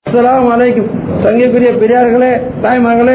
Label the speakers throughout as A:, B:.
A: அஸ்ஸலாமு அலைக்கும் சங்கைக்குரிய பெரியார்களே தாய்மார்களே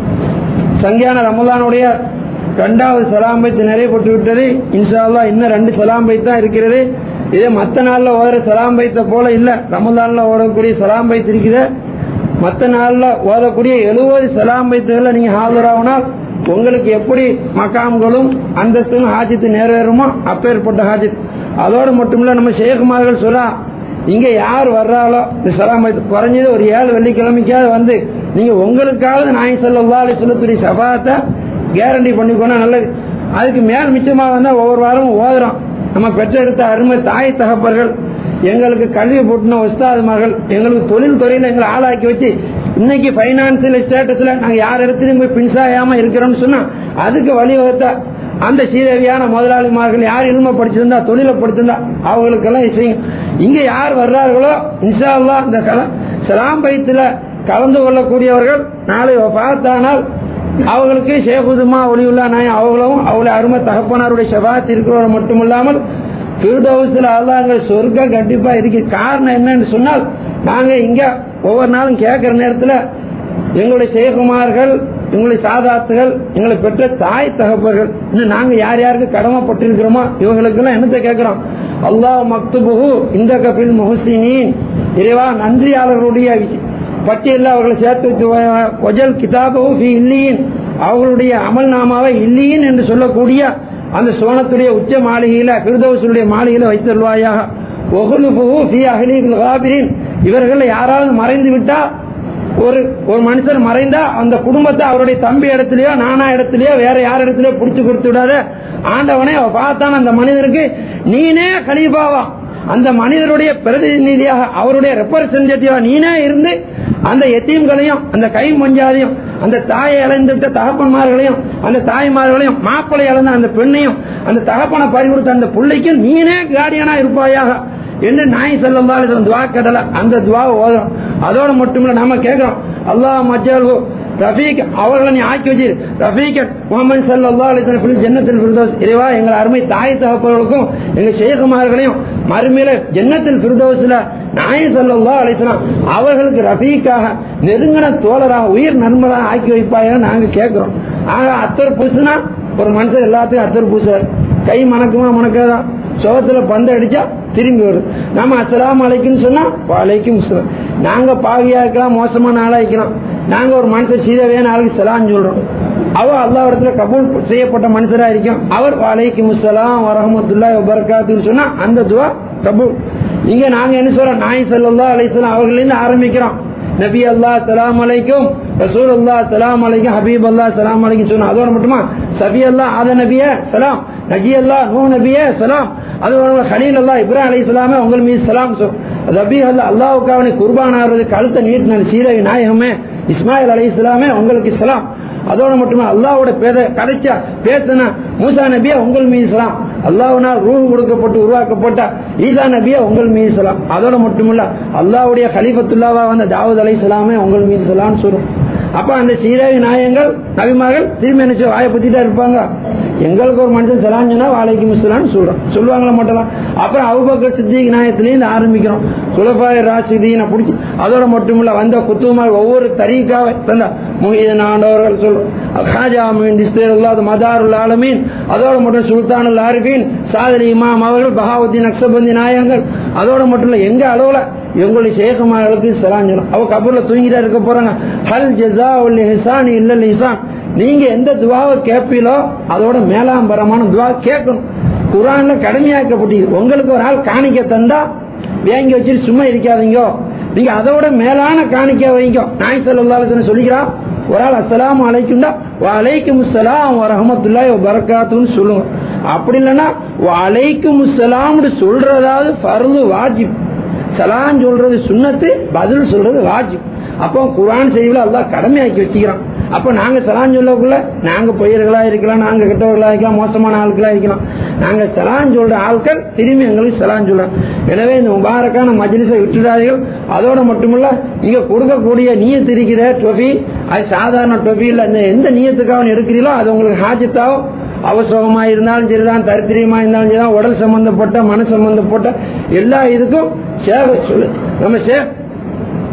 A: சங்கியான ரமலானுடைய இரண்டாவது சலாம் பைத்து நிறைவேற்று விட்டது இன்ஷா அல்லாஹ் இன்னும் ரெண்டு சலாம் பைத் தான் இருக்கிறது இதே மற்ற நாள்ல ஓதுற சலாம் பைத்த போல இல்ல ரமலான்ல ஓடக்கூடிய சலாம் பைத் இருக்குது மற்ற நாள்ல ஓதக்கூடிய எழுபது சலாம் பைத்துகளை நீங்க ஆஜராகினால் உங்களுக்கு எப்படி மக்காம்களும் அந்தஸ்தும் ஹாஜித்து நிறைவேறுமோ அப்பேற்பட்ட ஹாஜித் அதோடு மட்டுமில்ல நம்ம ஷேகுமார்கள் சொல்லா இங்க யார் வர்றாலோ இந்த சலாம் பைத்து குறைஞ்சது ஒரு ஏழு வெள்ளிக்கிழமைக்காவது வந்து நீங்க உங்களுக்காவது நாய் சொல்லா அலி சொல்லக்கூடிய சபாத்தை கேரண்டி பண்ணிக்கோனா நல்லது அதுக்கு மேல் மிச்சமா வந்தா ஒவ்வொரு வாரமும் ஓதுறோம் நம்ம பெற்றெடுத்த அருமை தாய் தகப்பர்கள் எங்களுக்கு கல்வி போட்டுன உஸ்தாதுமார்கள் எங்களுக்கு தொழில் துறையில எங்களை ஆளாக்கி வச்சு இன்னைக்கு பைனான்சியல் ஸ்டேட்டஸ்ல நாங்க யார் இடத்துலயும் போய் பின்சாயாம இருக்கிறோம்னு சொன்னா அதுக்கு வழிவகுத்த அந்த சீதேவியான முதலாளிமார்கள் யார் இல்ம படிச்சிருந்தா தொழிலை படிச்சிருந்தா அவங்களுக்கெல்லாம் செய்யும் இங்க யார் வர்றார்களோ இன்ஷா அல்லாஹ் இந்த கல சலாம் பைத்துல கலந்து கொள்ளக்கூடியவர்கள் நாளை பார்த்தானால் அவங்களுக்கு ஷேகுதுமா ஒளியுல்லா நாயம் அவங்களும் அவளை அருமை தகப்பனாருடைய செபாத் இருக்கிறவங்க மட்டுமில்லாமல் திருதவசில் அல்லாங்கள் சொர்க்கம் கண்டிப்பா இருக்கு காரணம் என்னன்னு சொன்னால் நாங்க இங்க ஒவ்வொரு நாளும் கேட்கிற நேரத்தில் எங்களுடைய சேகுமார்கள் எங்களுடைய சாதாத்துகள் எங்களை பெற்ற தாய் தகப்பர்கள் இன்னும் நாங்க யார் யாருக்கு கடமைப்பட்டிருக்கிறோமோ இவங்களுக்கெல்லாம் என்னத்தை கேட்கிறோம் அல்லாஹ் மக்துபுகு இந்த கபில் முஹசினின் இறைவா நன்றியாளர்களுடைய பட்டியலில் அவர்களை சேர்த்து வச்சு ஒஜல் கிதாபு ஃபி இல்லியின் அவர்களுடைய அமல் நாமாவை இல்லியின் என்று சொல்லக்கூடிய அந்த சோனத்துடைய உச்ச மாளிகையில கிருதவசுடைய மாளிகையில வைத்தருவாயாக ஒகுலுபுகு ஃபி அஹ்லீல் காபிரின் இவர்கள் யாராவது மறைந்து விட்டா ஒரு ஒரு மனுஷர் மறைந்தா அந்த குடும்பத்தை அவருடைய தம்பி இடத்துலயோ நானா இடத்துலயோ வேற யார் இடத்துலயோ புடிச்சு கொடுத்து விடாத ஆண்டவனே அவ பார்த்தான் அந்த மனிதருக்கு நீனே கலீபாவா அந்த மனிதருடைய பிரதிநிதியாக அவருடைய ரெப்ரசன்டேட்டிவா நீனே இருந்து அந்த எத்தீம்களையும் அந்த கை மஞ்சாதையும் அந்த தாயை இழந்துவிட்ட தகப்பன்மார்களையும் அந்த தாய்மார்களையும் மாப்பிளை இழந்த அந்த பெண்ணையும் அந்த தகப்பனை பறிகொடுத்த அந்த பிள்ளைக்கும் நீனே கார்டியனா இருப்பாயாக என்று நாய் செல்லம் துவா கடலை அந்த துவா ஓதுறோம் அதோட மட்டுமில்ல நாம கேட்கிறோம் அல்லாஹ் மஜாலு ரஃபீக் அவர்களை நீ ஆக்கி வச்சு ரஃபீக் முகமது சல்லா அலிஸ்லாம் ஜன்னத்தில் பிரதோஸ் இறைவா எங்கள் அருமை தாய் தகப்பவர்களுக்கும் எங்கள் சேகுமார்களையும் மறுமையில ஜன்னத்தில் பிரதோஸ்ல நாய் சல்லா அலிஸ்லாம் அவர்களுக்கு ரஃபீக்காக நெருங்கின தோழராக உயிர் நண்பராக ஆக்கி வைப்பாயாக நாங்க கேட்கிறோம் ஆக அத்தர் பூசுனா ஒரு மனுஷன் எல்லாத்தையும் அத்தர் பூசுறார் கை மணக்குமா மணக்காதான் சுகத்துல பந்து அடிச்சா திரும்பி வருது நம்ம அஸ்லாம் அலைக்குன்னு சொன்னா அலைக்கும் நாங்க பாவியா இருக்கலாம் மோசமான ஆளா இருக்கலாம் நாங்க ஒரு மனுஷன் சீதவே நாளைக்கு சலான்னு சொல்றோம் அவர் அல்லா இடத்துல கபூல் செய்யப்பட்ட மனுஷரா இருக்கும் அவர் அலைக்கும் முஸ்லாம் வரமத்துல்லா வரகாத்துன்னு சொன்னா அந்த துவா கபூல் இங்க நாங்க என்ன சொல்றோம் நாய் சல்லா அலிஸ்லாம் அவர்களிருந்து ஆரம்பிக்கிறோம் நபி அல்லா சலாம் அலைக்கும் ரசூல் அல்லா சலாம் அலைக்கும் ஹபீப் அல்லா சலாம் அலைக்கும் சொன்னா அதோட மட்டுமா சபி அல்லா ஆத நபிய சலாம் நஜி அல்லா நூ நபிய சலாம் அது ஹலீல் அல்லா இப்ராஹிம் அலி இஸ்லாமே உங்கள் மீது சலாம் சொல் ரபி அல்லா அல்லாவுக்காவனை குர்பான் ஆடுறது கழுத்தை நீட்டின சீரவி நாயகமே இஸ்மாயில் அலி இஸ்லாமே உங்களுக்கு சலாம் அதோட மட்டுமே அல்லாவோட பேத கதைச்சா பேசின மூசா நபியா உங்கள் மீது சலாம் அல்லாவினால் ரூஹ் கொடுக்கப்பட்டு உருவாக்கப்பட்ட ஈசா நபியா உங்கள் மீது சலாம் அதோட மட்டுமில்ல அல்லாவுடைய கலிபத்துல்லாவா வந்த தாவூத் அலை சலாமே உங்கள் மீது சலாம்னு சொல்லும் அப்ப அந்த சீதாவி நாயங்கள் நபிமார்கள் திரும்பி என்ன வாயை பத்திட்டா இருப்பாங்க எங்களுக்கு ஒரு மனுஷன் சலாம் சொன்னா வாழைக்கு முஸ்லான்னு சொல்றோம் சொல்லுவாங்களா மட்டும் அப்புறம் அவுபக்கர் சித்திக் நாயத்திலேருந்து ஆரம்பிக்கிறோம் சுலபாய ராசிதீனை பிடிச்சி அதோட மட்டுமில்ல வந்த குத்துமார் ஒவ்வொரு தரீக்காவை தந்த முஹீதன் ஆண்டவர்கள் சொல்லும் ஹாஜா மீன் இஸ்தேல் மதாருல் ஆலமீன் அதோட மட்டும் சுல்தானுல் ஆரிஃபீன் சாதரி இமாம் அவர்கள் பஹாவுத்தீன் அக்சபந்தி நாயகங்கள் அதோட மட்டும் இல்ல எங்க அளவுல எங்களுடைய சேகமார்களுக்கு சலாஞ்சலம் அவ கபூர்ல தூங்கிட்டா இருக்க போறாங்க ஹல் ஜெசா உல் ஹிசான் இல்ல ஹிசான் நீங்க எந்த துவாவை கேட்பீங்களோ அதோட மேலாம்பரமான துவா கேட்கணும் குரான்ல கடமையாக்கப்பட்டு உங்களுக்கு ஒரு ஆள் காணிக்க தந்தா வேங்கி வச்சுட்டு சும்மா இருக்காதீங்க நீங்க அதோட மேலான காணிக்க வைங்க நாய் சல்லாஹ் சொல்லிக்கிறான் ஒரு ஆள் அஸ்லாம் அலைக்கும்டா அலைக்கும் சலாம் வரஹமத்துல்லா வரகாத்துன்னு சொல்லுங்க அப்படி இல்லைன்னா அலைக்கும் சலாம்னு சொல்றதாவது ஃபர்து வாஜிப் சலான் சொல்றது சுண்ணத்து பதில் சொல்றது வாஜிப் அப்போ குரான் செய்யல எல்லாம் கடமையாக்கி வச்சுக்கிறான் அப்ப நாங்க சலான் சொல்லக்குள்ள நாங்க பொய்யர்களா இருக்கலாம் நாங்க கெட்டவர்களா இருக்கலாம் மோசமான ஆட்களா இருக்கலாம் நாங்க சலான் சொல்ற ஆட்கள் திரும்பி எங்களுக்கு சலான் சொல்றோம் எனவே இந்த முபாரக்கான மஜ்லிஸை விட்டுடாதீர்கள் அதோட மட்டுமல்ல இங்க கொடுக்கக்கூடிய நீயத்து இருக்கிற டொபி அது சாதாரண டொபி இல்ல இந்த எந்த நீயத்துக்காக எடுக்கிறீங்களோ அது உங்களுக்கு ஹாஜத்தாவும் அவசரமா இருந்தாலும் சரிதான் தரித்திரியமா இருந்தாலும் சரிதான் உடல் சம்பந்தப்பட்ட மன சம்பந்தப்பட்ட எல்லா இதுக்கும் சேவை சொல்லு நம்ம சே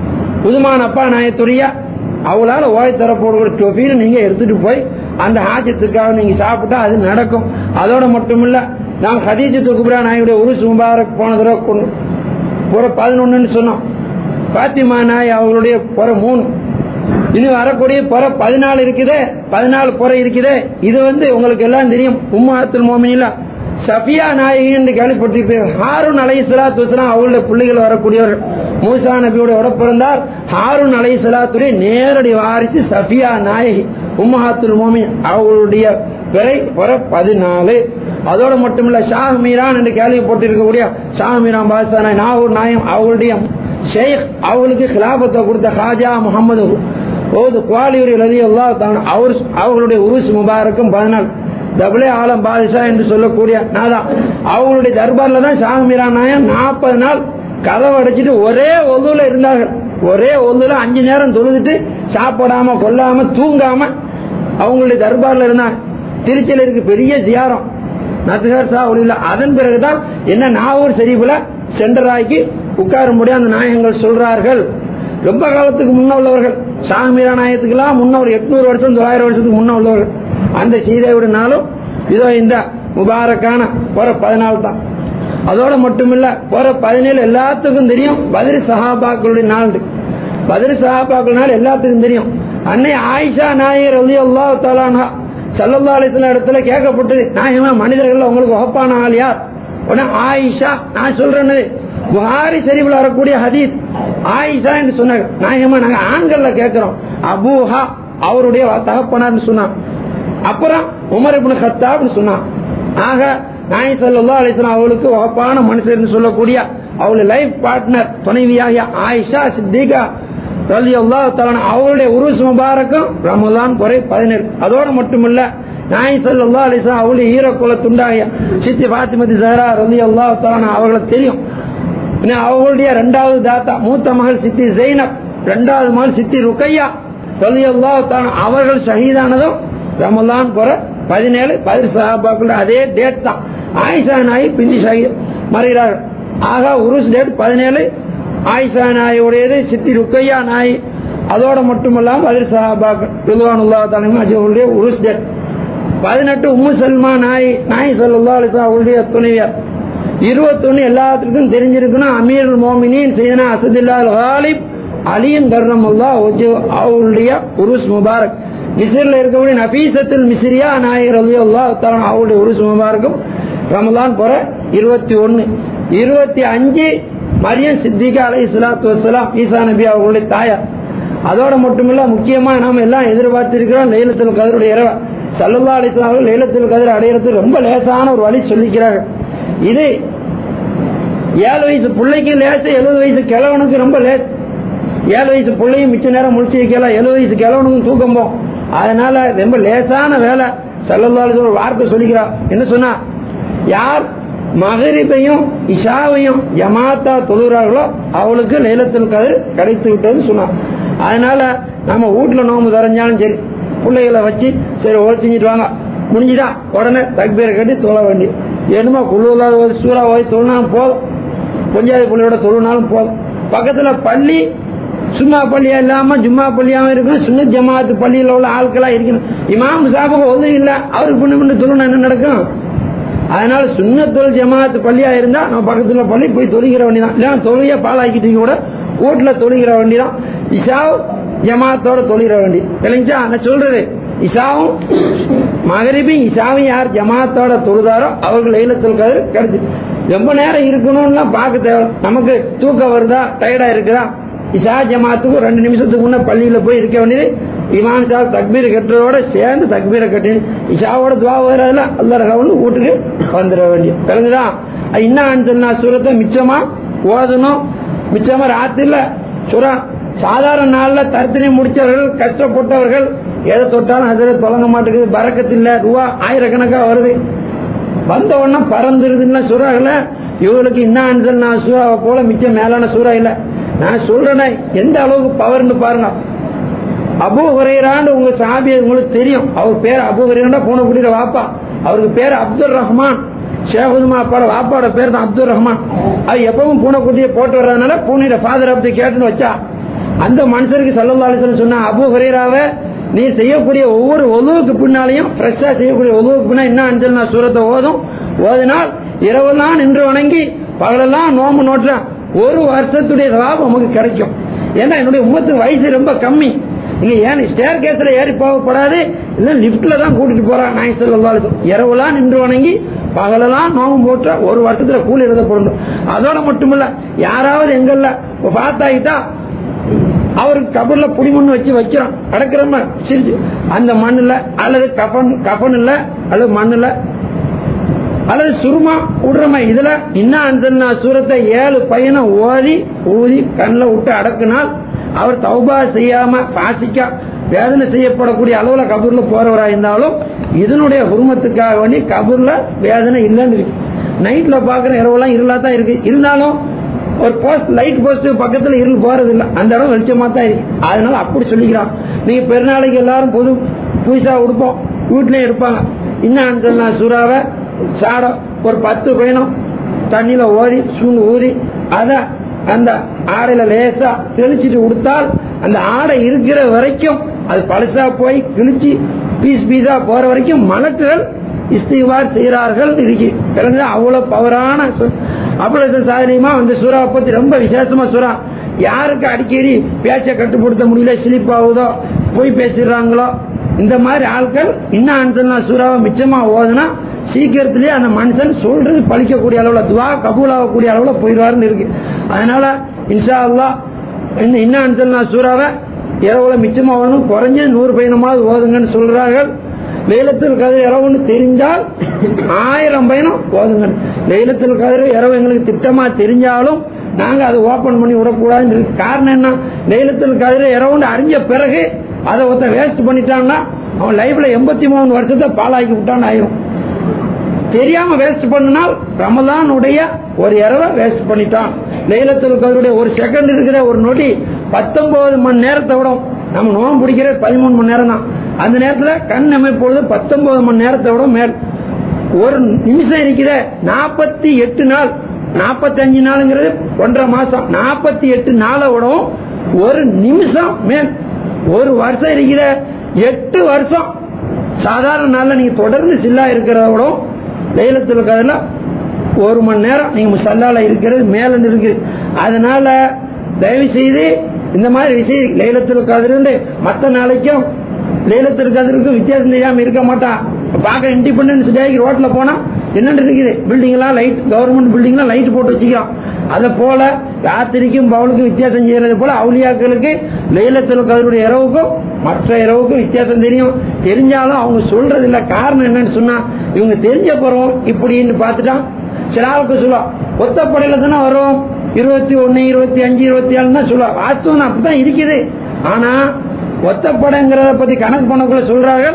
A: உதுமான் அப்பா நாயத்துடைய அவளால ஓய் தரப்போடுகிற டொஃபின்னு நீங்க எடுத்துட்டு போய் அந்த ஹாஜத்துக்காக நீங்க சாப்பிட்டா அது நடக்கும் அதோட மட்டும் இல்ல நான் ஹதீஜத்து குப்ரா நாயுடைய உருசு முபாரக் போன தடவை கொண்டு புற பதினொன்னு சொன்னோம் பாத்திமா நாய் அவங்களுடைய புற மூணு இனி வரக்கூடிய புற பதினாலு இருக்குதே பதினாலு புற இருக்குதே இது வந்து உங்களுக்கு எல்லாம் தெரியும் உம்மாத்துல் மோமினில சஃபியா நாயகி என்று கேள்விப்பட்டிருப்பீர்கள் ஹாரூன் அலை சலாத்து வசலாம் அவங்களுடைய பிள்ளைகள் வரக்கூடியவர்கள் மூசா நபியோட உடப்பிறந்தார் ஹாரூன் அலை சலாத்துடைய நேரடி வாரிசு சஃபியா நாயகி உம்மஹாத்துல் மோமின் அவங்களுடைய பிறை புற பதினாலு அதோட மட்டுமில்ல ஷாஹ் மீரான் என்று கேள்விப்பட்டிருக்கக்கூடிய ஷாஹ் மீரான் பாதுஷா நாய் நாகூர் நாயம் அவங்களுடைய ஷேக் அவங்களுக்கு கிலாபத்தை கொடுத்த ஹாஜா முகமது ஓது குவாலியூர் எழுதி அல்லா தான் அவர் அவங்களுடைய உருஸ் முபாரக்கும் பதினாலு டபுளே ஆலம் பாதுஷா என்று சொல்லக்கூடிய நாதா அவங்களுடைய தர்பார்ல தான் ஷாஹ் மீரான் நாயம் நாற்பது நாள் கதவை அடைச்சிட்டு ஒரே ஒதுல இருந்தார்கள் ஒரே ஒதுல அஞ்சு நேரம் தொழுதுட்டு சாப்பிடாம கொல்லாம தூங்காம அவங்களுடைய தர்பார்ல இருந்தாங்க திருச்சியில இருக்கு பெரிய ஜியாரம் நத்துகார் சா ஒளியில அதன் பிறகுதான் என்ன நாவூர் சரிவுல சென்டராக்கி உட்கார முடியும் அந்த நாயகங்கள் சொல்றார்கள் ரொம்ப காலத்துக்கு முன்ன உள்ளவர்கள் சாமிரா நாயகத்துக்கெல்லாம் முன்ன ஒரு எட்நூறு வருஷம் தொள்ளாயிரம் வருஷத்துக்கு முன்ன உள்ளவர்கள் அந்த சீதையோட நாளும் இதோ இந்த முபாரக்கான போற பதினாலு தான் அதோட மட்டுமில்ல போற பதினேழு எல்லாத்துக்கும் தெரியும் பதிரி சஹாபாக்களுடைய நாள் பதிரி சஹாபாக்கள் நாள் எல்லாத்துக்கும் தெரியும் அன்னை ஆயிஷா நாயகர் அலி அல்லா தாலானா சல்லல்லா அலிஸ்லாம் இடத்துல கேட்கப்பட்டது நாயகமா மனிதர்கள் உங்களுக்கு ஒப்பான ஆள் யார் உடனே ஆயிஷா நான் சொல்றேன்னு புகாரி சரிவில் வரக்கூடிய ஹதீஸ் ஆயிஷா என்று சொன்னாங்க நாயகமா நாங்க ஆண்கள்ல கேட்கிறோம் அபூஹா அவருடைய தகப்பனார்னு சொன்னான் அப்புறம் உமர் இப்னு ஹத்தாப்னு சொன்னான் ஆக நாய் சல்லா அலிஸ்லாம் அவளுக்கு ஒப்பான மனுஷர்னு சொல்லக்கூடிய அவளுடைய லைஃப் பார்ட்னர் துணைவியாகிய ஆயிஷா சித்திகா ரலி அல்லா அவருடைய உருஸ் முபாரக்கும் ரமலான் குறை பதினேழு அதோடு மட்டுமல்ல நாய் சல்லா அலிஸ்லாம் அவளுடைய ஈரக்குல துண்டாகிய சித்தி பாத்திமதி சஹரா ரலி அல்லா தலான அவர்களுக்கு தெரியும் அவங்களுடைய ரெண்டாவது தாத்தா மூத்த மகள் சித்தி ஜெயினப் ரெண்டாவது மகள் சித்தி ருக்கையா ரலி அல்லா அவர்கள் ஷஹீதானதும் ரமலான் குறை பதினேழு பதில் சஹாபாக்கள் அதே டேட் தான் ஆயிஷா நாய் பிந்தி ஷஹீத் மறைகிறார்கள் ஆக உருஸ் டேட் பதினேழு ஆயிஷா நாயுடையது சித்தி ருக்கையா நாய் அதோட மட்டுமல்லாம பதில் சஹாபாக்கள் ரிதுவானுல்லா தலைமை அஜவுடைய உருஸ் டேட் பதினெட்டு உம்மு சல்மா நாய் நாய் சல்லா அலிசா அவருடைய துணைவியார் இருபத்தொன்னு எல்லாத்துக்கும் தெரிஞ்சிருக்கணும் அமீர் மோமினின் செய்தனா அசதுல்லா ஹாலிப் அலியும் கர்ணமுல்லா அவருடைய உருஸ் முபாரக் மிஸ்ரில் இருக்கக்கூடிய நபீசத்தில் மிஸ்ரியா நாயகர் அலி அல்லா அவருடைய உருஸ் முபாரக்கும் ரமலான் போற இருபத்தி ஒன்னு இருபத்தி அஞ்சு மரியம் சித்திகா அலை சலாத்து வசலாம் ஈசா நபி அவர்களுடைய தாயார் அதோட மட்டுமில்ல முக்கியமா நாம எல்லாம் எதிர்பார்த்திருக்கிறோம் லைலத்தில் கதருடைய இரவு சல்லல்லா அலிஸ்லாம் அவர்கள் லைலத்தில் கதிர் அடையிறது ரொம்ப லேசான ஒரு வழி சொல்லிக்கிறார்கள் இது ஏழு வயசு பிள்ளைக்கு லேசு எழுபது வயசு கிழவனுக்கு ரொம்ப லேஸ் ஏழு வயசு பிள்ளையும் மிச்ச நேரம் முடிச்சு வைக்கல எழுபது வயசு கிழவனுக்கும் தூக்கம் போகும் அதனால ரொம்ப லேசான வேலை சல்லல்லா அலிஸ்லாம் ஒரு வார்த்தை சொல்லிக்கிறா என்ன சொன்னா யார் மகரிபையும் இஷாவையும் ஜமாத்தா தொழுகிறார்களோ அவளுக்கு லைலத்தில் கதிர் கிடைத்து விட்டதுன்னு சொன்னான் அதனால நம்ம வீட்டுல நோம்பு தரைஞ்சாலும் சரி பிள்ளைகளை வச்சு சரி ஓடி செஞ்சுட்டு வாங்க முடிஞ்சுதான் உடனே தக்பீரை கட்டி தொழ வேண்டிய என்னமோ குழுவில்லாத ஒரு சூறா ஓய் தொழுனாலும் போதும் பஞ்சாயத்து பள்ளியோட தொழுனாலும் போதும் பக்கத்துல பள்ளி சும்மா பள்ளியா இல்லாம ஜும்மா பள்ளியாவும் இருக்கணும் சுண்ண ஜமாத்து பள்ளியில உள்ள ஆட்களா இருக்கணும் இமாம் சாபக உதவி இல்ல அவருக்கு பண்ணு பண்ணு தொழுனா என்ன நடக்கும் அதனால சுண்ணத்தொல் ஜமாத்து பள்ளியா இருந்தா நம்ம பக்கத்துல பள்ளி போய் தொழுகிற வேண்டியதான் இல்லைன்னா தொழுகைய பாலாக்கிட்டு கூட வீட்டுல தொழுகிற வேண்டியதான் இஷாவ் ஜமாத்தோட தொழுகிற வேண்டி இல்லைங்களா நான் சொல்றது இஷாவும் மகரிபி இஷாவும் யார் ஜமாத்தோட தொழுதாரோ அவர்கள் லைலத்தில் கதிர் கிடைச்சு ரொம்ப நேரம் இருக்கணும்னா பார்க்க தேவை நமக்கு தூக்கம் வருதா டயர்டா இருக்குதா இஷா ஜமாத்துக்கு ரெண்டு நிமிஷத்துக்கு முன்ன பள்ளியில போய் இருக்க வேண்டியது இமாம் சாப் தக்பீர் கட்டுறதோட சேர்ந்து தக்பீரை கட்டி இஷாவோட துவா வராதுல அல்ல ரகவன் வீட்டுக்கு வந்துட வேண்டிய விளங்குதான் இன்னும் சொன்னா சூரத்தை மிச்சமா ஓதணும் மிச்சமா ராத்திரில சுரா சாதாரண நாள்ல தர்த்தனை முடிச்சவர்கள் கஷ்டப்பட்டவர்கள் எதை தொட்டாலும் அதில் தொடங்க மாட்டேங்குது பறக்கத்தில்ல ரூபா ஆயிரக்கணக்கா வருது வந்த உடனே பறந்துருதுன்னா சுறாகல இவங்களுக்கு இன்னும் நான் சூறாவை போல மிச்சம் மேலான சூறா இல்ல நான் சொல்றேனே எந்த அளவுக்கு பவர்னு பாருங்க அபு ஹுரைரான்னு உங்க சாபி உங்களுக்கு தெரியும் அவர் பேர் அபு ஹுரைரா பூனை குடிக்கிற வாப்பா அவருக்கு பேர் அப்துல் ரஹ்மான் ஷேகுதுமா அப்பாட வாப்பாவோட பேர் தான் அப்துல் ரஹ்மான் அது எப்பவும் பூனைக்குட்டியை போட்டு வர்றதுனால பூனையோட ஃபாதர் அப்படி கேட்டுன்னு வச்சா அந்த மனுஷருக்கு சல்லல்லா அலிஸ்லாம் சொன்ன அபு ஹுரைராவை நீ செய்யக்கூடிய ஒவ்வொரு ஒழுவுக்கு பின்னாலையும் ஃப்ரெஷ்ஷா செய்யக்கூடிய ஒழுவுக்கு பின்னா என்ன அஞ்சல் நான் சூரத்தை ஓதும் ஓதினால் இரவெல்லாம் நின்று வணங்கி பகலெல்லாம் நோம்பு நோட்டுறேன் ஒரு வருஷத்துடைய லாபம் நமக்கு கிடைக்கும் ஏன்னா என்னுடைய உமத்து வயசு ரொம்ப கம்மி நீங்க ஏன் ஸ்டேர் கேஸ்ல ஏறி போகப்படாது இல்ல லிப்ட்ல தான் கூட்டிட்டு போறான் நாய் சொல்லலாம் இரவுலாம் நின்று வணங்கி பகலெல்லாம் நோம்பு போட்ட ஒரு வருஷத்துல கூலி எழுதப்படணும் அதோட மட்டுமில்ல யாராவது எங்கல்ல பார்த்தாயிட்டா அவருக்கு கபர்ல புடிமண் வச்சு வைக்கிறோம் அடக்கிறோம் சிரிச்சு அந்த மண்ணுல அல்லது கஃபன் கஃபன் இல்ல அல்லது மண்ணுல அல்லது சுருமா விடுறமா இதுல இன்னும் அந்த சூரத்தை ஏழு பையனை ஓதி ஊதி கண்ணில் விட்டு அடக்குனால் அவர் தௌபா செய்யாம பாசிக்கா வேதனை செய்யப்படக்கூடிய அளவுல கபூர்ல போறவரா இருந்தாலும் இதனுடைய குருமத்துக்காக வேண்டி கபூர்ல வேதனை இல்லைன்னு இருக்கு நைட்ல பாக்குற இரவுலாம் இருளா தான் இருக்கு இருந்தாலும் ஒரு போஸ்ட் லைட் போஸ்ட் பக்கத்துல இருள் போறது இல்ல அந்த இடம் வெளிச்சமா தான் இருக்கு அதனால அப்படி சொல்லிக்கிறான் நீங்க பெருநாளைக்கு எல்லாரும் புது புதுசா உடுப்போம் வீட்லயும் இருப்பாங்க இன்னும் சொன்னா சூறாவை சாடம் ஒரு பத்து பயணம் தண்ணியில ஓதி சூண்டு ஊதி அத அந்த ஆடையில லேசா தெளிச்சிட்டு கொடுத்தால் அந்த ஆடை இருக்கிற வரைக்கும் அது பழசா போய் கிழிச்சு பீஸ் பீஸா போற வரைக்கும் மலக்குகள் இஸ்திவார் செய்கிறார்கள் இருக்கு அவ்வளவு பவரான அப்படி சாதனையுமா வந்து சூறாவை பத்தி ரொம்ப விசேஷமா சூறா யாருக்கு அடிக்கடி பேச்ச கட்டுப்படுத்த முடியல ஸ்லிப் ஆகுதோ போய் பேசிடுறாங்களோ இந்த மாதிரி ஆட்கள் இன்னும் அன்சல்லா சூறாவை மிச்சமா ஓதுனா சீக்கிரத்திலேயே அந்த மனுஷன் சொல்றது பழிக்கக்கூடிய அளவுல துவா கபூல் ஆகக்கூடிய அளவுல போயிடுவாருன்னு இருக்கு அதனால இன்ஷா அல்லா இன்னும் அன்சல்லா சூறாவை இரவுல மிச்சமா ஓதணும் குறைஞ்சது நூறு பயணமாவது ஓதுங்கன்னு சொல்றார்கள் லைலத்தில் கதிர் இரவுன்னு தெரிஞ்சால் ஆயிரம் பயணம் ஓதுங்க லைலத்தில் கதிர் இரவு எங்களுக்கு திட்டமா தெரிஞ்சாலும் நாங்க அதை ஓபன் பண்ணி விடக்கூடாதுன்னு இருக்கு காரணம் என்ன லைலத்தில் கதிர் இரவுன்னு அறிஞ்ச பிறகு அதை ஒருத்தன் வேஸ்ட் பண்ணிட்டான்னா அவன் லைஃப்ல எண்பத்தி மூணு வருஷத்தை பாலாக்கி விட்டான்னு ஆயிரும் தெரியாம வேஸ்ட் பண்ணினால் ரமலானுடைய ஒரு இரவை வேஸ்ட் பண்ணிட்டான் லைலத்தில் கதிருடைய ஒரு செகண்ட் இருக்கிற ஒரு நொடி பத்தொன்பது மணி நேரத்தை விட நம்ம நோம் பிடிக்கிறது பதிமூணு மணி நேரம் தான் அந்த நேரத்துல கண் அமைப்பொழுது பத்தொன்பது மணி நேரத்தை விட மேல் ஒரு நிமிஷம் இருக்கிற நாற்பத்தி எட்டு நாள் நாற்பத்தி அஞ்சு நாளுங்கிறது ஒன்றரை மாசம் நாற்பத்தி எட்டு நாளை விடவும் ஒரு நிமிஷம் மேல் ஒரு வருஷம் இருக்கிற எட்டு வருஷம் சாதாரண நாள்ல நீங்க தொடர்ந்து சில்லா இருக்கிறத விட லைலத்தில் கதில ஒரு மணி நேரம் நீங்க முசல்லால இருக்கிறது மேல இருக்கு அதனால தயவு செய்து இந்த மாதிரி விஷயம் லைலத்தில் கதிர்ந்து மற்ற நாளைக்கும் லைலத்தில் கதிருக்கும் வித்தியாசம் தெரியாம இருக்க மாட்டான் பார்க்க இண்டிபெண்டன்ஸ் டேக்கு ரோட்ல போனா என்னென்னு இருக்குது பில்டிங் எல்லாம் லைட் கவர்மெண்ட் பில்டிங் எல்லாம் லைட் போட்டு வச்சுக்கிறோம் அதை போல ராத்திரிக்கும் பவுலுக்கும் வித்தியாசம் செய்யறது போல அவுலியாக்களுக்கு லைலத்தில் கதிருடைய இரவுக்கும் மற்ற இரவுக்கும் வித்தியாசம் தெரியும் தெரிஞ்சாலும் அவங்க சொல்றது இல்ல காரணம் என்னன்னு சொன்னா இவங்க தெரிஞ்ச போறோம் இப்படின்னு பார்த்துட்டான் சில ஆளுக்கு சொல்லுவோம் ஒத்தப்படையில தானே வரும் இருபத்தி ஒன்னு இருபத்தி அஞ்சு இருபத்தி ஏழுன்னு தான் சொல்லுவா வாஸ்தவம் அப்படித்தான் இருக்குது ஆனா ஒத்தப்படைங்கிறத பத்தி கணக்கு பண்ணக்குள்ள சொல்றார்கள்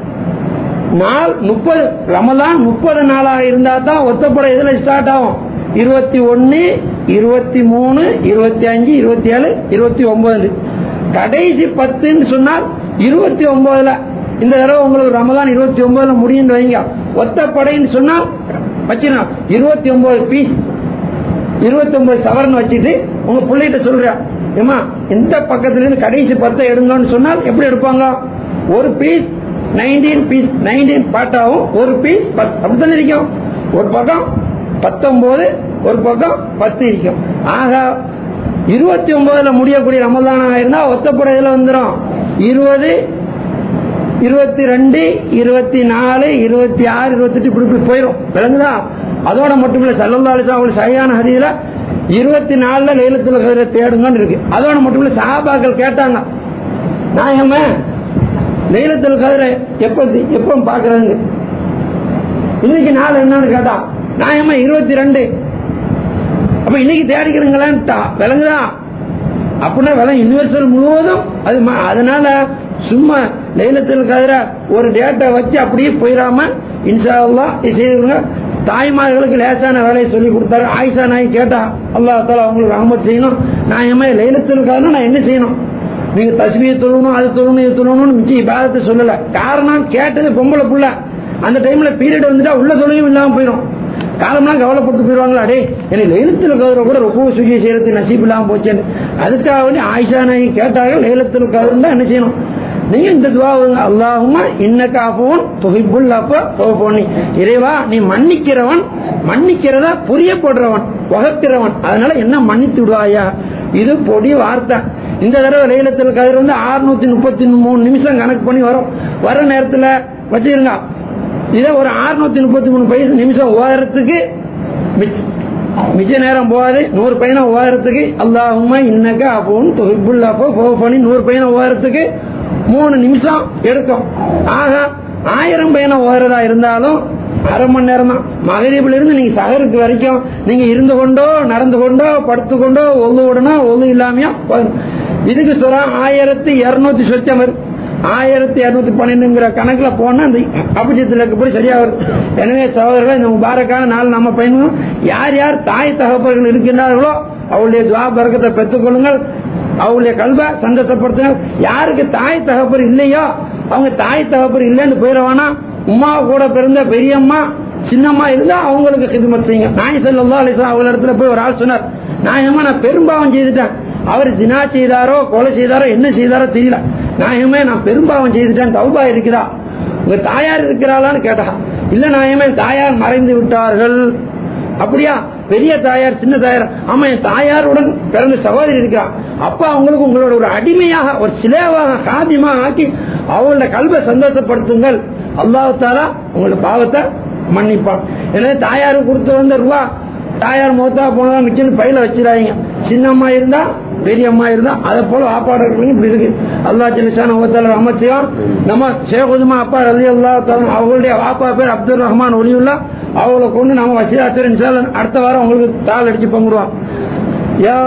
A: நாள் முப்பது ரமலான் முப்பது நாளாக இருந்தா தான் ஒத்தப்படை இதுல ஸ்டார்ட் ஆகும் இருபத்தி ஒன்னு இருபத்தி மூணு இருபத்தி அஞ்சு இருபத்தி ஏழு இருபத்தி ஒன்பது கடைசி பத்துன்னு சொன்னால் இருபத்தி ஒன்பதுல இந்த தடவை உங்களுக்கு ரமலான் இருபத்தி ஒன்பதுல முடியும் வைங்க ஒத்தப்படைன்னு சொன்னா வச்சுனா இருபத்தி ஒன்பது பீஸ் இருபத்தி ஒன்பது சவரன் வச்சுட்டு உங்க பிள்ளைகிட்ட சொல்ற ஏமா இந்த பக்கத்துல இருந்து கடைசி பத்தை எடுங்கன்னு சொன்னால் எப்படி எடுப்பாங்க ஒரு பீஸ் நைன்டீன் பீஸ் நைன்டீன் பாட்டாவும் ஒரு பீஸ் அப்படித்தானே இருக்கும் ஒரு பக்கம் பத்தொன்பது ஒரு பக்கம் பத்து இருக்கும் ஆக இருபத்தி ஒன்பதுல முடியக்கூடிய ரமதானாக இருந்தா ஒத்தப்பட இதுல வந்துடும் இருபது இருபத்தி ரெண்டு இருபத்தி நாலு இருபத்தி ஆறு இருபத்தி எட்டு இப்படி இப்படி போயிடும் விளங்குதா அதோட மட்டும் இல்ல சல்லல்லாலிசா அவங்களுக்கு சரியான ஹதியில இருபத்தி நாலுல லைலத்துல கதிர தேடுங்கன்னு இருக்கு அதோட மட்டும் இல்ல சஹாபாக்கள் கேட்டாங்க நாயகமே லைலத்தில் கதிர எப்ப எப்ப பாக்குறாங்க இன்னைக்கு நாள் என்னன்னு கேட்டா நாயகமா இருபத்தி ரெண்டு அப்ப இன்னைக்கு தேடிக்கிறீங்களான்ட்டா விளங்குதா அப்படின்னா விலை யூனிவர்சல் முழுவதும் அது அதனால சும்மா லைலத்தில் கதிர ஒரு டேட்டை வச்சு அப்படியே போயிடாம இன்ஷா அல்லா செய்துங்க தாய்மார்களுக்கு லேசான வேலையை சொல்லி கொடுத்தாரு ஆயிஷா நாய் கேட்டா அல்லா தால அவங்களுக்கு ரஹமத் செய்யணும் நான் என் லைலத்தில் கதிர நான் என்ன செய்யணும் நீங்க தஸ்மியை தொழணும் அது தொழணும் இது தொழணும்னு மிச்சம் இபாதத்தை சொல்லல காரணம் கேட்டது பொம்பளை புள்ள அந்த டைம்ல பீரியட் வந்துட்டா உள்ள தொழிலும் இல்லாம போயிடும் காலம்லாம் கவலைப்பட்டு போயிடுவாங்களா அடே எனக்கு லைலத்தில் கதிர கூட ரொம்ப சுகியை செய்யறது நசீப் இல்லாம போச்சேன்னு அதுக்காக வேண்டி ஆயிஷா நாயகி கேட்டார்கள் லைலத்தில் கதிரா என்ன செய்யணும் நீங்க இந்த துவாவுங்க அல்லாஹுமா இன்னக்க அஃபுவன் துஹிப்புல் அப்ப போனி இறைவா நீ மன்னிக்கிறவன் மன்னிக்கிறதா புரியப்படுறவன் வகக்கிறவன் அதனால என்ன மன்னித்து விடுவாயா இது பொடி வார்த்தை இந்த தடவை லைலத்தில் கதிர் வந்து அறுநூத்தி முப்பத்தி மூணு நிமிஷம் கணக்கு பண்ணி வரும் வர நேரத்தில் வச்சிருங்க இதை ஒரு அறுநூத்தி முப்பத்தி மூணு பைசு நிமிஷம் ஓதுறதுக்கு மிச்ச- மிச்ச நேரம் போகாது நூறு பையனை ஓதுறதுக்கு அல்லாஹுமா இன்னக்க அப்போன்னு தொகுப்புள்ள அப்போ போக பண்ணி நூறு பையனை ஓதுறதுக்கு மூணு நிமிஷம் எடுக்கும் ஆக ஆயிரம் பையனை ஓதுறதா இருந்தாலும் அரை மணி நேரம் தான் மகரீபில் இருந்து நீங்க சகருக்கு வரைக்கும் நீங்க இருந்து கொண்டோ நடந்து கொண்டோ படுத்து கொண்டோ ஒல்லு விடனோ ஒல்லு இல்லாமையோ போதும். இதுக்கு சொல்ற ஆயிரத்தி இருநூத்தி சொச்சம் வரும் ஆயிரத்தி இருநூத்தி பன்னெண்டுங்கிற கணக்குல போனா அந்த அபிஜத்தில் இருக்கப்படி சரியா வருது எனவே சகோதரர்கள் இந்த முபாரக்கான நாள் நம்ம பயணம் யார் யார் தாய் தகப்பர்கள் இருக்கின்றார்களோ அவளுடைய துவா பறக்கத்தை பெற்றுக்கொள்ளுங்கள் அவளுடைய கல்வ சந்தோஷப்படுத்துங்க யாருக்கு தாய் தகப்பர் இல்லையோ அவங்க தாய் தகப்பர் இல்லைன்னு போயிடவானா உமா கூட பிறந்த பெரியம்மா சின்னம்மா இருந்தா அவங்களுக்கு கிதுமத் செய்யுங்க நாய் செல்லா அலிசா அவங்க இடத்துல போய் ஒரு ஆள் சொன்னார் நாயகமா நான் பெரும்பாவம் செய்துட்டேன் அவர் ஜினா செய்தாரோ கொலை செய்தாரோ என்ன செய்தாரோ தெரியல நாயகமே நான் பெரும்பாவம் செய்துட்டேன் தௌபா இருக்குதா உங்க தாயார் இருக்கிறாளான்னு கேட்டா இல்ல நாயகமே தாயார் மறைந்து விட்டார்கள் அப்படியா பெரிய தாயார் சின்ன தாயார் ஆமா என் தாயாருடன் பிறந்த சகோதரி இருக்கிறான் அப்ப அவங்களுக்கு உங்களோட ஒரு அடிமையாக ஒரு சிலேவாக காதியமாக ஆக்கி அவங்களோட கல்வை சந்தோஷப்படுத்துங்கள் அல்லாஹ் தாலா உங்களோட பாவத்தை மன்னிப்பான் எனவே தாயாருக்கு கொடுத்து வந்த ரூபா தாயார் மூத்தா போனதா மிச்சம் பையில வச்சிடாதீங்க சின்னம்மா இருந்தா பெரியம்மா இருந்தா அதை போல வாப்பாடர்களும் இப்படி இருக்கு அல்லா ஜிலிசான ஓத்தால அமைச்சியம் நம்ம ஷேகுதுமா அப்பா ரலி அல்லா அவங்களுடைய வாப்பா பேர் அப்துல் ரஹ்மான் ஒலியுல்லா அவங்களை கொண்டு நம்ம வசீதாத்தர் இன்ஷால்ல அடுத்த வாரம் உங்களுக்கு தாள் அடிச்சு பங்குடுவோம் யா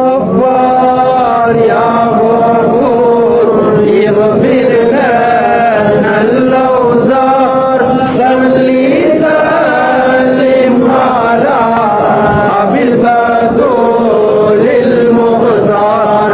A: கஃபார் யா கஃபூர் இக்ஃபிர் லனா الأوزار صلي سلم على أبي البدور المختار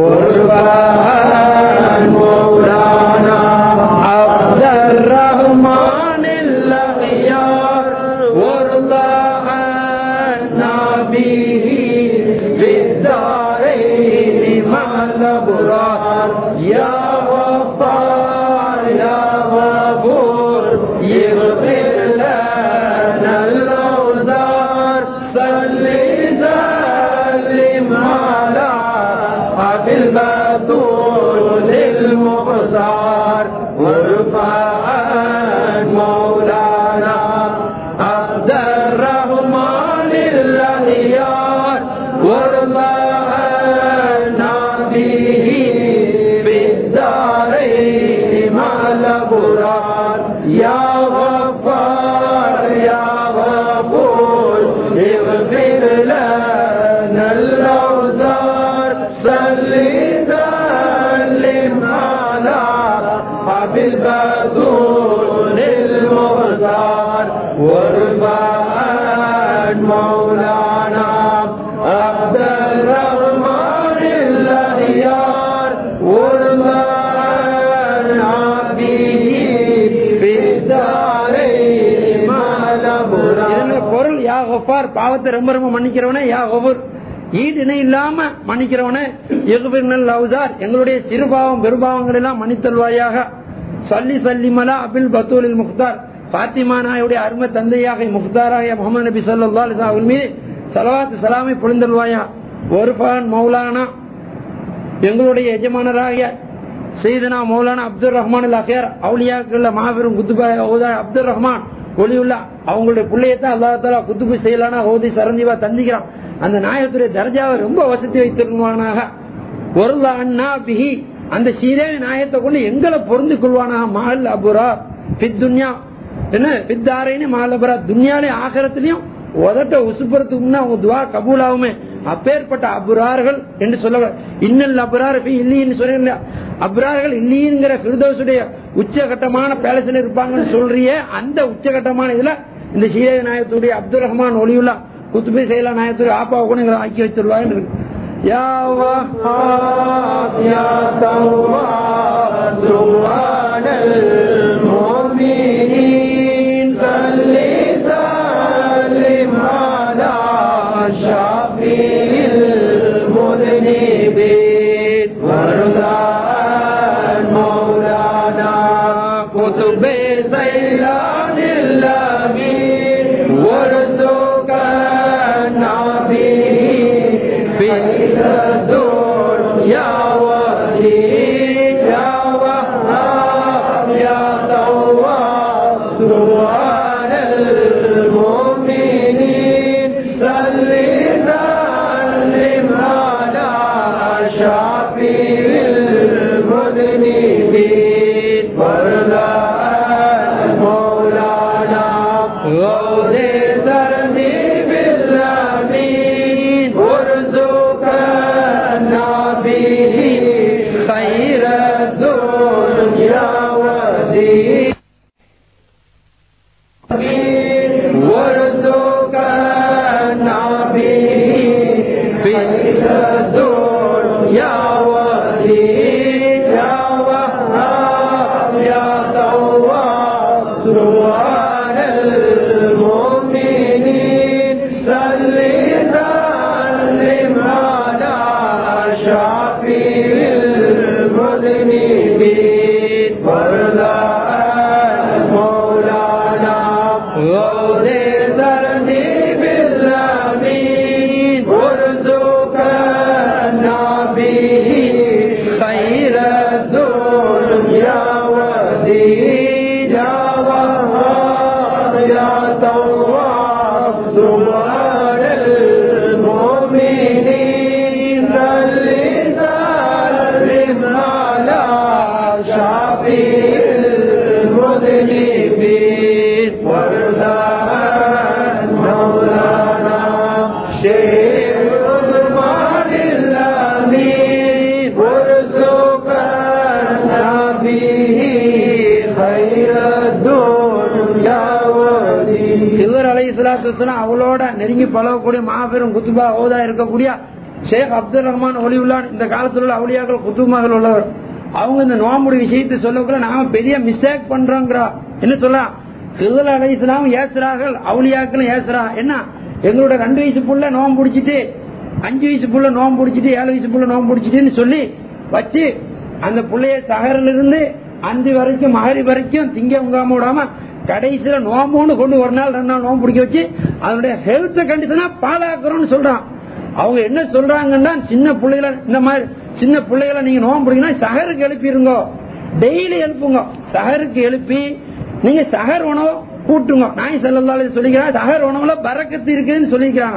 A: وارفع مولانا عبد الرحمن الأخيار وارضى عنا به في الدارين مع الأبرار يا غفار يا غفور يغفر لنا الأوزار صل سلم على أبي البتول المختار وارفع مولانا عبد الرحمن الأخيار وارضى عنا به بالدارين مع الأبرار يا غفار يا غفور اغفر لنا الأوزار صل سلم على أبي البدور المختار وارفع مولانا عبد الرحمن الأخيار وارضى عنا به في الدارين مع الأبرار பொருள் யா கஃபார் பாவத்தை ரொம்ப ரொம்ப மன்னிக்கிறவனே யா கஃபூர் ஈடு இணை இல்லாம மன்னிக்கிறவனே எகுபிர்னல் அவுசார் எங்களுடைய சிறுபாவம் பெருபாவங்கள் எல்லாம் மன்னித்தல்வாயாக சல்லி சல்லிமலா அபில் பத்தூலில் முக்தார் பாத்திமா நாயுடைய அருமை தந்தையாக முக்தாராக முகமது நபி சல்லா அலிசா அவன் மீது சலவாத்து சலாமை பொழிந்தல்வாயா ஒருபான் மௌலானா எங்களுடைய எஜமானராகிய செய்தனா மௌலானா அப்துல் ரஹ்மான் அஹியார் அவுலியாக்கள் மாபெரும் குத்துபா அப்துல் ரஹ்மான் ஒளியுல்லா அவங்களுடைய பிள்ளையத்தான் அல்லாஹால குத்துபு செய்யலானா ஓதி சரஞ்சீவா தந்திக்கிறான் அந்த நாயகத்துடைய தர்ஜாவை ரொம்ப வசதி வைத்திருவானாக ஒரு அண்ணா பிஹி அந்த சீதேவி நாயத்தை கொண்டு எங்களை பொருந்து கொள்வானாக மஹல் அபுரா பித் துன்யா என்ன பித்தாரைன்னு மஹல் அபுரா துன்யாலே ஆகரத்திலையும் உதட்ட உசுப்புறதுக்கு முன்ன அவங்க துவா கபூலாகுமே அப்பேற்பட்ட அபுரார்கள் என்று சொல்ல இன்னல் அபுரார் இல்லின்னு சொல்ல அப்ரார்கள் இல்லிங்கிற பிரிதோசுடைய உச்சகட்டமான பேலஸ்ல இருப்பாங்கன்னு சொல்றிய அந்த உச்சகட்டமான இதுல இந்த சீரக நாயத்துடைய அப்துல் ரஹ்மான் ஒளியுல்லா குத்துபி செயலா நாயத்துடைய ஆப்பாவை கூட எங்களை ஆக்கி வைத்துள்ளாங்க இருக்கு யா வஹாப் யா தவ்வாப் சுப்ஹானல் முஃமினீன் ஸல்லி ஸல்லிம் المذنبين وارضى مولانا غوث سرني بالأمين وارزقنا به خير الدنيا والدين وارزقنا به في الدنيا والدين يا وهاب يا تواب سبحان المؤمنين صل سلم على شافي المذنبين وارضى مولانا غوث سرني بالأمين وارزقنا به خير الدنيا والدين يا وهاب يا تواب سبحان المؤمنين صل سلم على شافي المذنبين وارضى مولانا شيخ عثمان الامين وارزقنا به خير الدنيا والدين சிவர் அலை இஸ்லாத்து அவளோட நெருங்கி பழகக்கூடிய மாபெரும் குத்துபா ஓதா இருக்கக்கூடிய ஷேக் அப்துல் ரஹ்மான் ஒலிவுல்லான் இந்த காலத்தில் உள்ள அவுளியாக்கள் குத்துமாக்கள் உள்ளவர் அவங்க இந்த நோம்புடி விஷயத்தை சொல்லக்குள்ள நாம பெரிய மிஸ்டேக் பண்றோங்கிறா என்ன சொல்லலாம் சிவர் அலை இஸ்லாம் ஏசுறார்கள் அவுளியாக்களும் ஏசுறா என்ன எங்களோட ரெண்டு வயசு புள்ள நோம்பு பிடிச்சிட்டு அஞ்சு வயசு புள்ள நோம்பு பிடிச்சிட்டு ஏழு வயசு புள்ள நோம்பு பிடிச்சிட்டுன்னு சொல்லி வச்சு அந்த புள்ளைய சகரில் இருந்து அஞ்சு வரைக்கும் மகரி வரைக்கும் திங்க உங்காம விடாம கடைசியில நோம்புன்னு கொண்டு ஒரு நாள் ரெண்டு நாள் நோம்பு பிடிக்க வச்சு அதனுடைய ஹெல்த் கண்டிஷனா பாலாக்குறோம்னு சொல்றான் அவங்க என்ன சொல்றாங்கன்னா சின்ன பிள்ளைகளை இந்த மாதிரி சின்ன பிள்ளைகளை நீங்க நோம்பு பிடிக்கணும் சகருக்கு எழுப்பிடுங்க டெய்லி எழுப்புங்க சகருக்கு எழுப்பி நீங்க சகர் உணவு கூட்டுங்க நாய் செல்லந்தாலே சொல்லிக்கிறாங்க சகர் உணவுல பறக்கத்து இருக்குதுன்னு சொல்லிக்கிறாங்க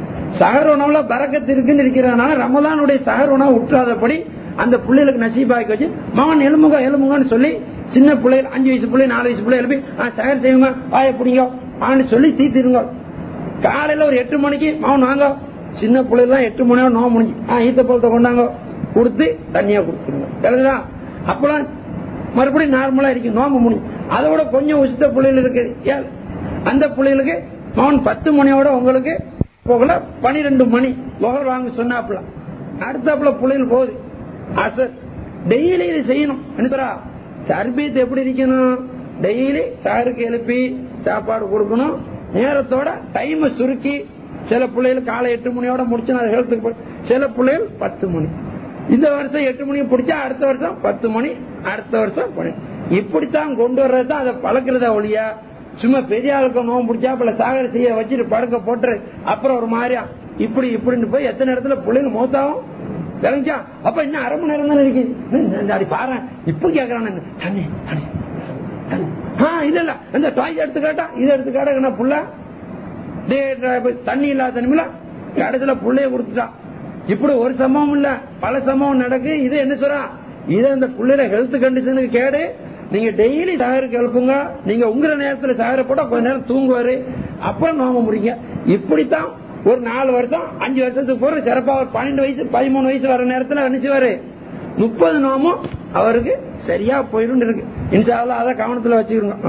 A: சகர் உணவுல பறக்கத்து இருக்குன்னு இருக்கிறதுனால ரமலானுடைய சகர் உணவு உற்றாதபடி அந்த பிள்ளைகளுக்கு நசீபாக்கி வச்சு மகன் எலும்புங்க எலும்புங்கன்னு சொல்லி சின்ன பிள்ளைகள் அஞ்சு வயசு பிள்ளை நாலு வயசு பிள்ளை எழுப்பி ஆ, சகர் செய்யுங்க வாய பிடிங்க ஆன்னு சொல்லி தீத்திருங்க காலையில ஒரு எட்டு மணிக்கு மகன் வாங்க சின்ன பிள்ளைலாம் எட்டு மணியோட நோவு முடிஞ்சு ஆ ஈத்த பழத்தை கொண்டாங்க கொடுத்து தண்ணியா கொடுத்துருங்க விளங்குதா அப்பெல்லாம் மறுபடியும் நார்மலா இருக்கும் நோம்பு முடியும் அதோட கொஞ்சம் உசித்த புள்ளைகள் இருக்கு ஏன்? அந்த புள்ளைகளுக்கு மகன் பத்து மணியோட உங்களுக்கு போகல பனிரெண்டு மணி முகர் வாங்க சொன்னாப்புல அடுத்தாப்புல புள்ளைகள் போகுது அசர் டெய்லி இது செய்யணும் அனுப்புறா தர்பியத்தை எப்படி இருக்கணும் டெய்லி சாருக்கு எழுப்பி சாப்பாடு கொடுக்கணும் நேரத்தோட டைம் சுருக்கி சில பிள்ளைகள் காலை எட்டு மணியோட முடிச்சு அது ஹெல்த்துக்கு போய் சில பிள்ளைகள் பத்து மணி இந்த வருஷம் எட்டு மணிக்கு பிடிச்சா அடுத்த வருஷம் பத்து மணி அடுத்த வருஷம் பணி இப்படித்தான் கொண்டு வர்றது தான் அதை பழக்கிறதா ஒழியா சும்மா பெரிய ஆளுக்கு நோம்பு பிடிச்சா அப்பல சாகர செய்ய வச்சுட்டு படுக்க போட்டு அப்புறம் ஒரு மாதிரியா இப்படி இப்படின்னு போய் எத்தனை இடத்துல பிள்ளைங்க மௌத்தாவும் விளங்கிச்சா அப்ப இன்னும் அரை மணி நேரம் தானே இருக்கு இன்னும் அப்படி பாரு இப்ப கேக்குறான் தண்ணி தண்ணி தண்ணி. ஆ, இல்ல இல்ல அந்த டாய்ஸ் எடுத்து காட்டா இதை எடுத்து காட்ட புள்ள டேய், டேய், தண்ணி இல்லாத தண்ணில இடத்துல புள்ளைய கொடுத்துட்டான் இப்படி ஒரு சம்பவம் இல்ல பல சம்பவம் நடக்கு இது என்ன சொல்றான் இது அந்த புள்ளையோட ஹெல்த் கண்டிஷனுக்கு கேடு நீங்க டெய்லி சாகருக்கு எழுப்புங்க நீங்க உங்கிற நேரத்துல சாகர போட்டா கொஞ்ச நேரம் தூங்குவாரு அப்புறம் நோம்ப முடியுங்க இப்படித்தான் ஒரு நாலு வருஷம் அஞ்சு வருஷத்துக்கு போற சிறப்பா ஒரு பன்னெண்டு வயசு பதிமூணு வயசு வர நேரத்துல நினைச்சுவாரு முப்பது நோமும் அவருக்கு சரியா போயிடும் இருக்கு இன்ஷா அல்லாஹ் அதை கவனத்துல வச்சுக்கோங்க